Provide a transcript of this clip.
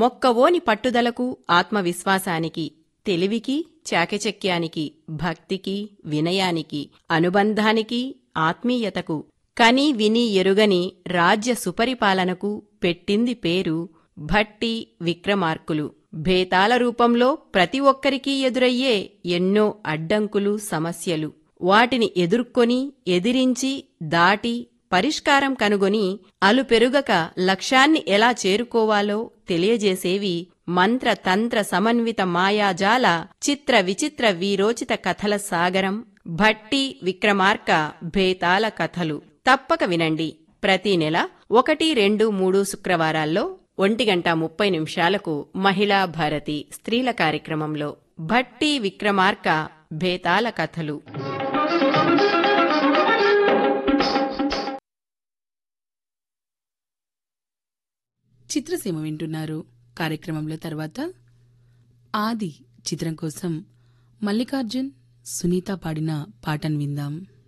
మొక్కవోని పట్టుదలకు ఆత్మవిశ్వాసానికి తెలివికి చాకచక్యానికి భక్తికి వినయానికి అనుబంధానికి ఆత్మీయతకు కని విని ఎరుగని రాజ్య సుపరిపాలనకు పెట్టింది పేరు భట్టి విక్రమార్కులు భేతాల రూపంలో ప్రతి ఒక్కరికీ ఎదురయ్యే ఎన్నో అడ్డంకులు సమస్యలు వాటిని ఎదుర్కొని ఎదిరించి దాటి పరిష్కారం కనుగొని అలుపెరుగక లక్ష్యాన్ని ఎలా చేరుకోవాలో తెలియజేసేవి మంత్ర తంత్ర సమన్విత మాయాజాల చిత్ర విచిత్ర వీరోచిత కథల సాగరం భట్టి విక్రమార్క భేతాల కథలు తప్పక వినండి ప్రతి నెల ఒకటి రెండు మూడు శుక్రవారాల్లో ఒంటి గంట ముప్పై నిమిషాలకు మహిళా భారతి స్త్రీల కార్యక్రమంలో భట్టి విక్రమార్క భేతాల కథలు చిత్రసీమ వింటున్నారు కార్యక్రమంలో తర్వాత ఆది చిత్రం కోసం మల్లికార్జున్ సునీత పాడిన పాటను విందాం